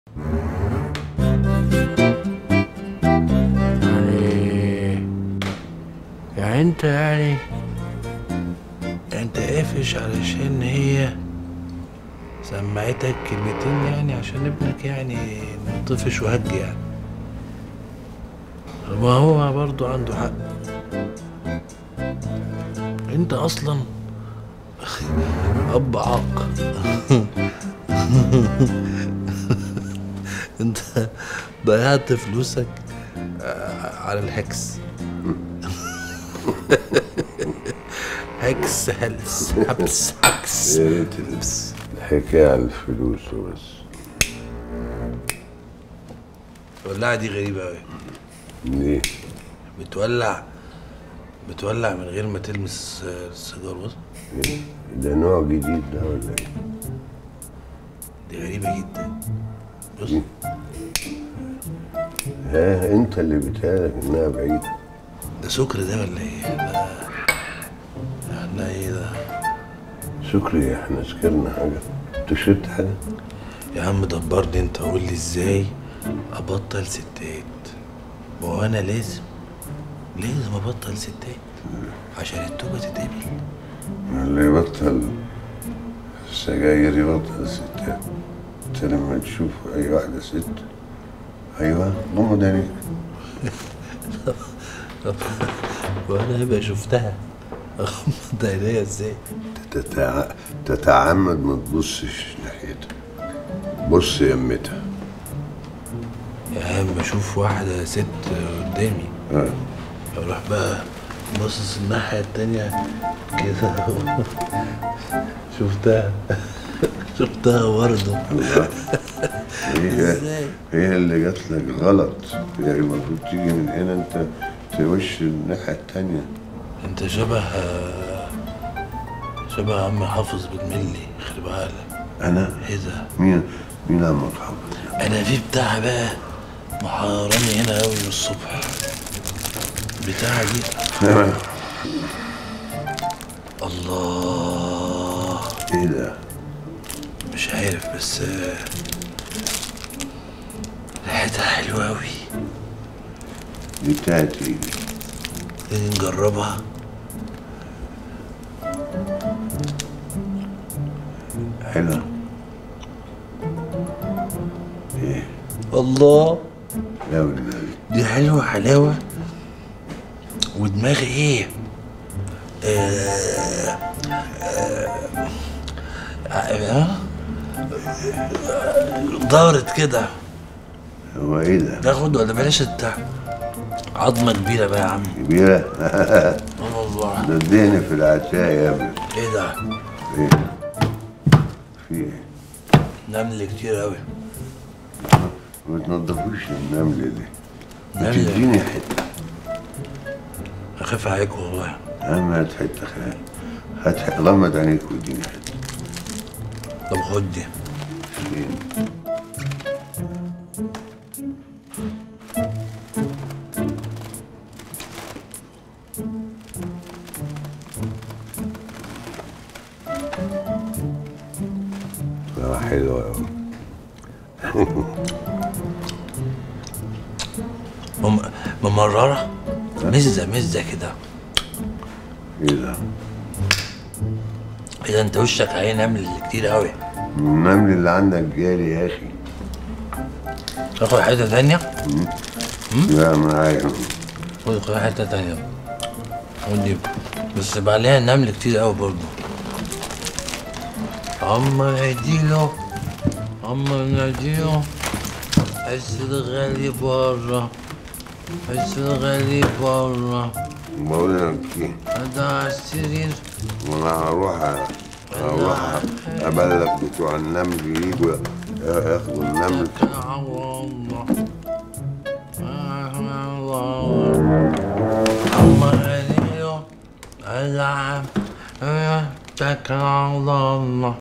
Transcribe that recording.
يعني يعني انت يعني انت قافش علشان هي سمعتك كلمتين يعني عشان ابنك يعني طفش وهج يعني ما هو برضو عنده حق انت اصلا اب عاق انت ضيعت فلوسك آه، على الهكس هكس هلس حبس هكس يا ريت الس- الحكاية على الفلوس وبس الولاعة دي غريبة أوي ليه؟ بتولع بتولع من غير ما تلمس آه، السيجار بص ده نوع جديد ده ولا ايه؟ دي غريبة جدا بص ها انت اللي بتهالك انها بعيدة ده سكر ده ولا ايه؟ ده احنا ايه ده؟ شكري احنا سكرنا حاجة انت شربت حاجة؟ يا عم دبرني انت قول لي ازاي ابطل ستات ما هو انا لازم لازم ابطل ستات عشان التوبه تتقبل اللي يبطل السجاير يبطل الستات انت لما تشوف اي واحدة ست ايوه غمض عينيك وانا هبقى شفتها اغمض عينيا ازاي؟ تتع... تتعمد ما تبصش ناحيتها بص يمتها يا عم اشوف واحده ست قدامي اه اروح بقى باصص الناحيه التانيه كده شفتها شفتها برضه هي ازاي؟ هي اللي جات لك غلط يعني المفروض تيجي من هنا انت توش الناحية التانية انت شبه شبه عم حافظ بتملي خلي بالك انا ايه ده مين مين عم محمد انا في بتاع بقى محيراني هنا قوي من الصبح بتاع دي الله ايه ده مش عارف بس آه، ريحتها حلوة أوي دي بتاعت ايه دي؟ تيجي نجربها حلوة ايه الله لا والنبي دي حلوة حلاوة ودماغي ايه آه آه آه دارت كده هو ايه ده ناخد ولا بلاش البتاع عظمة كبيرة بقى يا عم كبيرة اه والله ده اديني في العشاء يا ابني ايه ده ايه في ايه نمل كتير أوي ما تنضفوش النملة دي نملة. تديني حتة أخاف عليك والله أهم هات حتة خيال هات حتة غمض عينيك واديني حتة طب خد دي فين آه، حلوة أوي مم... ممررة مزة مزة كده إيه ده؟ ايه ده انت وشك عليه نمل كتير قوي النمل اللي عندك جالي يا أخي تاخد حتة تانية لا معايا خد خد حتة تانية خد دي بس بقى عليها نمل كتير قوي برضه عم ناديله عم ناديله حس الغالي بره حس الغالي بره بقول لك إيه هذا على السرير وانا هروح هروح ابلغ بتوع النمل يجوا ياخدوا النمل كان على الله عم ناديله هذا عم تكل على الله